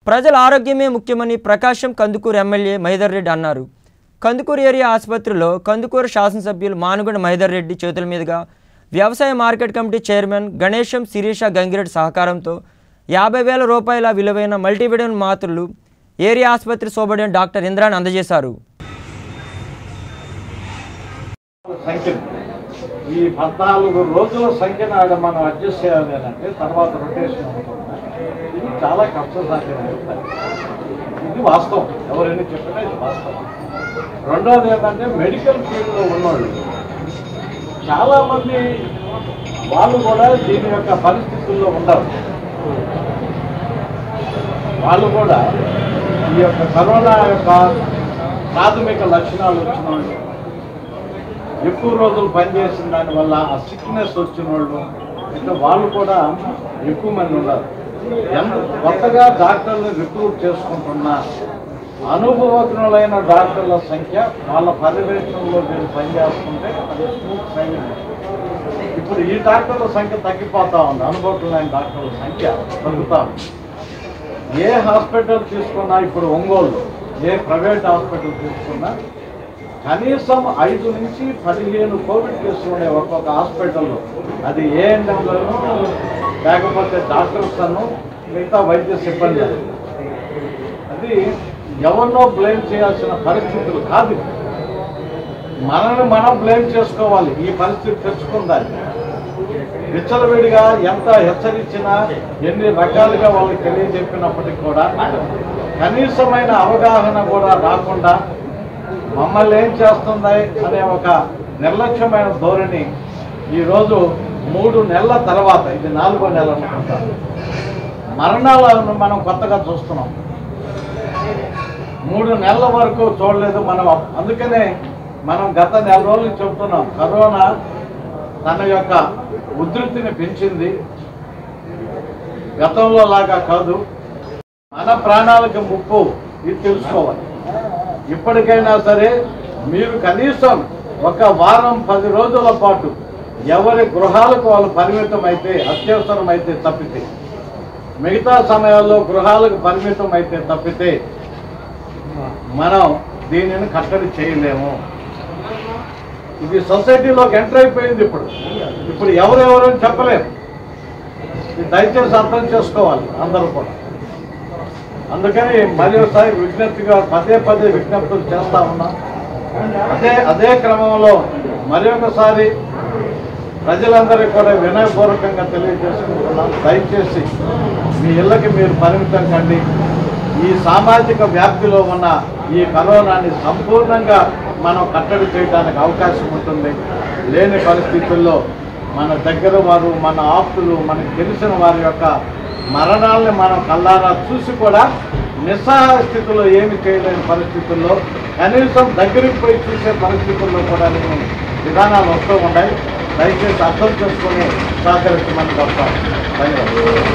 ప్రజల ఆరోగ్యమే ముఖ్యమని ప్రకాశం కందుకూరు ఎమ్మెల్యే మహిదర్ రెడ్డి అన్నారు కందుకూరు ఏరియా ఆసుపత్రిలో కందుకూరు శాసనసభ్యులు మానుగొండ మహిదర్ రెడ్డి చేతుల మీదుగా వ్యవసాయ market committee chairman Ganesham Sirisha Gangireddy సహకారంతో యాభై వేల రూపాయల విలువైన మల్టీవిటమిన్ మాత్రలు ఏరియా ఆసుపత్రి సూపరింటెండెంట్ డాక్టర్ ఇంద్రాని అందజేశారు సంఖ్య ఈ పద్నాలుగు రోజుల సంఖ్యను ఆడ మనం అడ్జస్ట్ చేయాలి అని అంటే తర్వాత రొటేషన్ ఉంటుంది ఇది చాలా కష్టసాధ్యమైన పని ఇది వాస్తవం ఎవరైనా చెప్పినా ఇది వాస్తవం రెండోది ఏంటంటే మెడికల్ ఫీల్డ్లో ఉన్నవాళ్ళు చాలామంది వాళ్ళు కూడా దీని యొక్క పరిస్థితుల్లో ఉండరు వాళ్ళు కూడా ఈ యొక్క కరోనా యొక్క ప్రాథమిక లక్షణాలు వచ్చిన వాళ్ళు ఎక్కువ రోజులు పనిచేసిన దానివల్ల ఆ సిక్నెస్ వచ్చిన వాళ్ళు ఇంకా వాళ్ళు కూడా ఎక్కువ మంది ఉన్నారు ఎంత కొత్తగా డాక్టర్లు రిక్రూట్ చేసుకుంటున్న అనుభవజ్ఞులైన డాక్టర్ల సంఖ్య వాళ్ళ పర్యవేక్షణలో మీరు పనిచేస్తుంటే అది స్మూత్ సైలెంట్ ఇప్పుడు ఈ డాక్టర్ల సంఖ్య తగ్గిపోతా ఉంది అనుభవజ్ఞులైన డాక్టర్ల సంఖ్య తగ్గుతా ఉంది ఏ హాస్పిటల్ తీసుకున్నా ఇప్పుడు ఒంగోలు ఏ ప్రైవేట్ హాస్పిటల్ తీసుకున్నా కనీసం ఐదు నుంచి పదిహేను కోవిడ్ కేసులు ఉన్నాయి ఒక్కొక్క హాస్పిటల్లో అది ఏఎన్ఎంలను లేకపోతే డాక్టర్స్ అను మిగతా వైద్య సిబ్బంది అది ఎవరినో బ్లేమ్ చేయాల్సిన పరిస్థితులు కాదు ఇవి. మనల్ని మనం బ్లేమ్ చేసుకోవాలి ఈ పరిస్థితి తెచ్చుకుందాన్ని విచ్చలవిడిగా ఎంత హెచ్చరించినా ఎన్ని రకాలుగా వాళ్ళకి తెలియజెప్పినప్పటికీ కూడా కనీసమైన అవగాహన కూడా రాకుండా మమ్మల్ని ఏం చేస్తుంది అనే ఒక నిర్లక్ష్యమైన ధోరణి ఈరోజు మూడు నెలల తర్వాత ఇది నాలుగో నెల అనుకుంటా మరణాలను మనం కొత్తగా చూస్తున్నాం మూడు నెలల వరకు చూడలేదు మనం అందుకనే మనం గత నెల రోజులు చెప్తున్నాం కరోనా తన యొక్క ఉధృతిని పెంచింది గతంలో లాగా కాదు మన ప్రాణాలకు ముప్పు ఇది తెలుసుకోవాలి ఇప్పటికైనా సరే మీరు కనీసం ఒక వారం పది రోజుల పాటు ఎవరి గృహాలకు వాళ్ళు పరిమితం అయితే అత్యవసరం అయితే తప్పితే మిగతా సమయాల్లో గృహాలకు పరిమితం అయితే తప్పితే మనం దీనిని కట్టడి చేయలేము ఇది సొసైటీలోకి ఎంటర్ అయిపోయింది ఇప్పుడు ఇప్పుడు ఎవరెవరని చెప్పలేరు ఇది దయచేసి అర్థం చేసుకోవాలి అందరూ కూడా అందుకని మరి ఒకసారి విజ్ఞప్తిగా పదే పదే విజ్ఞప్తులు చేస్తా ఉన్నాం అదే అదే క్రమంలో మరి ఒకసారి ప్రజలందరికీ కూడా వినయపూర్వకంగా తెలియజేసుకుంటున్నాం దయచేసి మీ ఇళ్ళకి మీరు పరిమితం కండి ఈ సామాజిక వ్యాప్తిలో ఉన్న ఈ కరోనాని సంపూర్ణంగా మనం కట్టడి చేయడానికి అవకాశం ఉంటుంది లేని పరిస్థితుల్లో మన దగ్గర వారు మన ఆప్తులు మనకు తెలిసిన వారి యొక్క మరణాలని మనం కల్లారా చూసి కూడా నిస్సహాయ స్థితిలో ఏమి చేయలేని పరిస్థితుల్లో కనీసం దగ్గరికి పోయి చూసే పరిస్థితుల్లో కూడా నేను విధానాలు వస్తూ ఉన్నాయి దయచేసి అర్థం చేసుకొని సహకరించమని తప్ప ధన్యవాదాలు